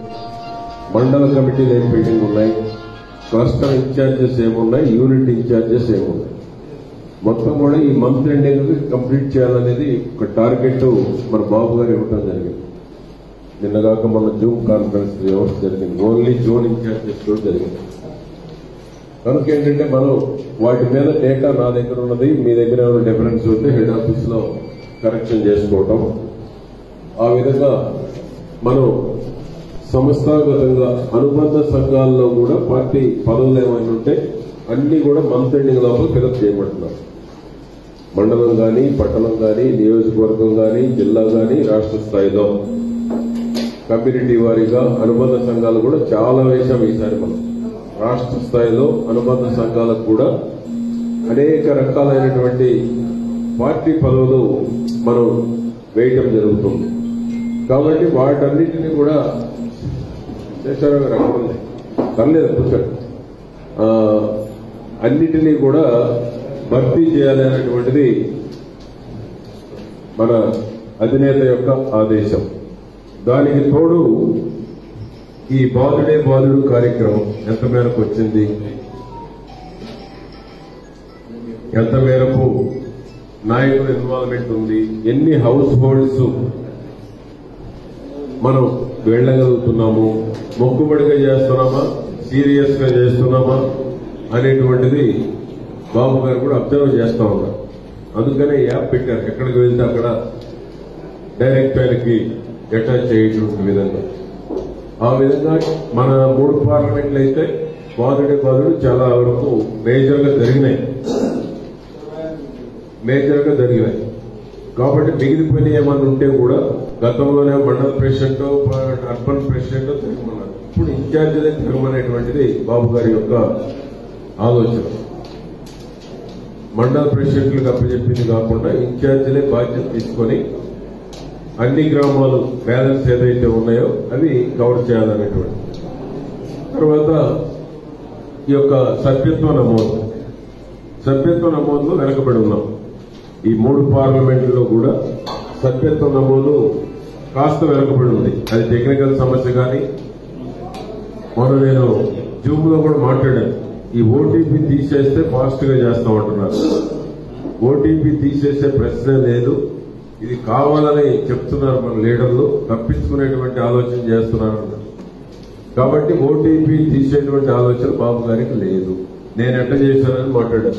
మండల కమిటీలు ఏం పెండింగ్ ఉన్నాయి క్లస్టర్ ఇన్ఛార్జెస్ ఏమున్నాయి యూనిట్ ఇన్ఛార్జెస్ ఏమున్నాయి మొత్తం కూడా ఈ మంత్ ఎండింగ్ కంప్లీట్ చేయాలనేది ఒక టార్గెట్ మన బాబు గారు ఇవ్వటం జరిగింది నిన్నగాక మన జూమ్ కాన్ఫరెన్స్ వ్యవస్థ జరిగింది ఓన్లీ జోన్ ఇన్ఛార్జెస్ కూడా జరిగింది కనుక ఏంటంటే మనం వాటి మీద డేటా నా దగ్గర ఉన్నది మీ దగ్గర ఏమైనా డిఫరెన్స్ ఉంటే హెడ్ ఆఫీస్ లో కరెక్షన్ చేసుకోవటం ఆ విధంగా మనం సంస్థాగతంగా అనుబంధ సంఘాల్లో కూడా పార్టీ పదవులు ఏమైనా ఉంటే అన్ని కూడా మంత్ ఎండింగ్ లోపల ఫిలప్ చేయబడుతున్నారు మండలం గాని పట్టణం గాని నియోజకవర్గం గాని జిల్లా గాని రాష్ట్ర స్థాయిలో కమ్యూనిటీ వారీగా అనుబంధ సంఘాలు కూడా చాలా వేశాం ఈసారి మనం రాష్ట్ర స్థాయిలో అనుబంధ సంఘాలకు కూడా అనేక రకాలైనటువంటి పార్టీ పదవులు మనం వేయటం జరుగుతుంది కాబట్టి వాటన్నిటిని కూడా శేషారావు గారు అక్కడ ఉంది పర్లేదు కూర్చోండి ఆ, అన్నిటినీ కూడా భర్తీ చేయాలి అనేటువంటిది మన అధినేత యొక్క ఆదేశం దానికి తోడు ఈ బాలుడే బాలుడు కార్యక్రమం ఎంత మేరకు వచ్చింది ఎంత మేరకు నాయకుల ఇన్వాల్వ్మెంట్ ఉంది ఎన్ని హౌస్ హోల్డ్స్ మనం వెళ్ళగలుగుతున్నాము మొక్కుబడిగా చేస్తున్నామా సీరియస్ గా చేస్తున్నామా అనేటువంటిది బాబు గారు కూడా అబ్జర్వ్ చేస్తా ఉన్నారు అందుకనే ఈ యాప్ పెట్టారు ఎక్కడికి వెళ్తే అక్కడ డైరెక్ట్ ఆయనకి అటాచ్ అయ్యేటువంటి విధంగా ఆ విధంగా మన మూడు పార్లమెంట్లు అయితే బాధుడే బాధుడు చాలా వరకు మేజర్ గా జరిగినాయి మేజర్ గా జరిగినాయి కాబట్టి మిగిలిపోయిన ఏమన్నా ఉంటే కూడా గతంలోనే మండల ప్రెసిడెంట్ అర్బన్ ప్రెసిడెంట్ తిరగమన్నారు ఇప్పుడు ఇన్ఛార్జీలే తిరగమనేటువంటిది బాబు గారి యొక్క ఆలోచన మండల ప్రెసిడెంట్లకు అప్పచెప్పింది కాకుండా ఇన్ఛార్జీలే బాధ్యత తీసుకొని అన్ని గ్రామాలు బ్యాలెన్స్ ఏదైతే ఉన్నాయో అవి కవర్ చేయాలనేటువంటి తర్వాత ఈ యొక్క సభ్యత్వ నమోదు సభ్యత్వ నమోదులో వెనకబడి ఉన్నాం ఈ మూడు పార్లమెంట్లో కూడా సభ్యత్వ నమోదు కాస్త వెనకబడి ఉంది అది టెక్నికల్ సమస్య కానీ మొన్న నేను జూమ్ లో కూడా మాట్లాడాను ఈ ఓటీపీ తీసేస్తే ఫాస్ట్ గా చేస్తామంటున్నారు ఓటీపీ తీసేసే ప్రశ్నే లేదు ఇది కావాలని చెప్తున్నారు మన లీడర్లు తప్పించుకునేటువంటి ఆలోచన చేస్తున్నారు కాబట్టి ఓటీపీ తీసేటువంటి ఆలోచన బాబు గారికి లేదు నేను ఎట్ట చేశానని మాట్లాడాను